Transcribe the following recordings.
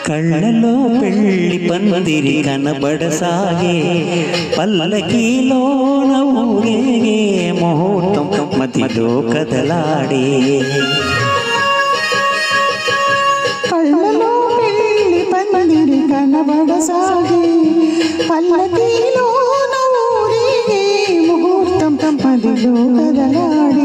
కళ్ళలో పెళ్లి పందిరి కనబడసాగే పల్లకీలోన ఊరేగే ముహూర్తం మదిలో కదలాడే కళ్ళలో పెళ్లి పందిరి కనబడసాగే పల్లకీలో ఊరేగే ముహూర్తం మదిలో కదలాడే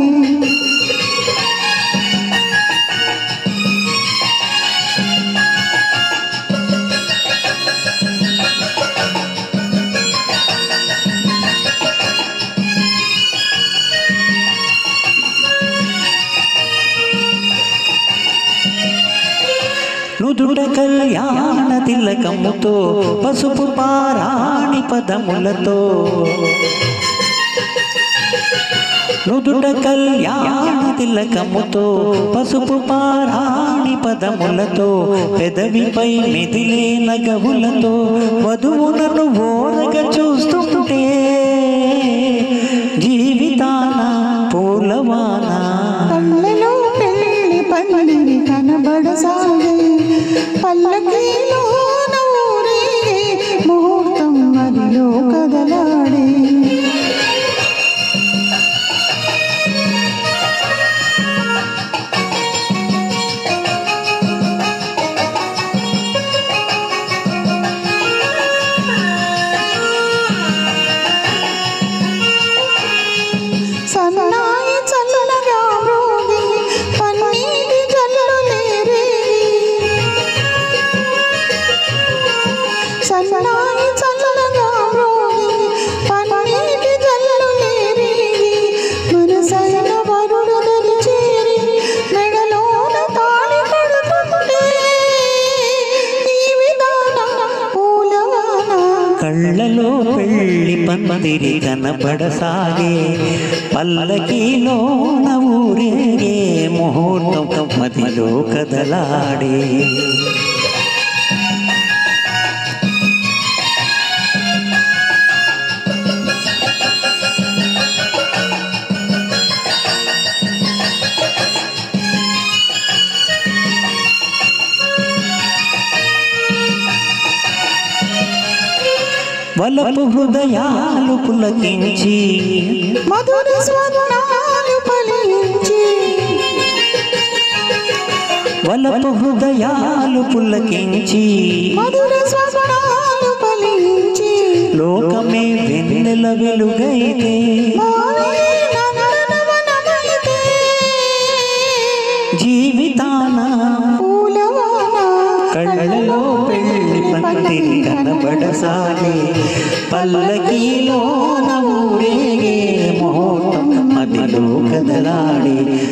నుదుట కళ్యాణ తిలకముతో పసుపు పారాణి పదములతో నుదుట కళ్యాణ తిలకముతో పసుపు పారాణి పదములతో పెదవిపై మెదిలే నగవులతో వధువులను ఓరగ చూస్తుంటే జీవితాన పూలవాన కళ్ళలో పెళ్లి పందిరి కనబడసాగే పల్లకీలో ఊరేగే ముహూర్తం మదిలో కదలాడే సన్నాయి చల్లగా మ్రోగి పన్నీటి జల్లులేరేగి సన్నాయి చల్లగా మ్రోగి పన్నీటి జల్లులేరేగి మనసైన వరుడు దరి చేరి మెడలోన తాళి కడుతుంటే ఈ విధాన పూలవాన కళ్ళలో పెళ్లి పందిరి కనబడసాగే పల్లకీలో ఊరేగే ముహూర్తం మదిలో కదలాడే వలపు హృదయాలు పులకించి మధుర స్వర్ణాలు ఫలించి వలపు హృదయాలు పులకించి మధుర స్వర్ణాలు ఫలించి లోకమే వెన్నెల వెలుగైతే మావే నందనవనమైతే జీవితాన పూలవాన కళ్ళలో పెళ్లి పందిరి కనబడసాగే పల్లకీలో ఊరేగే ముహూర్తం మదిలో కదలాడే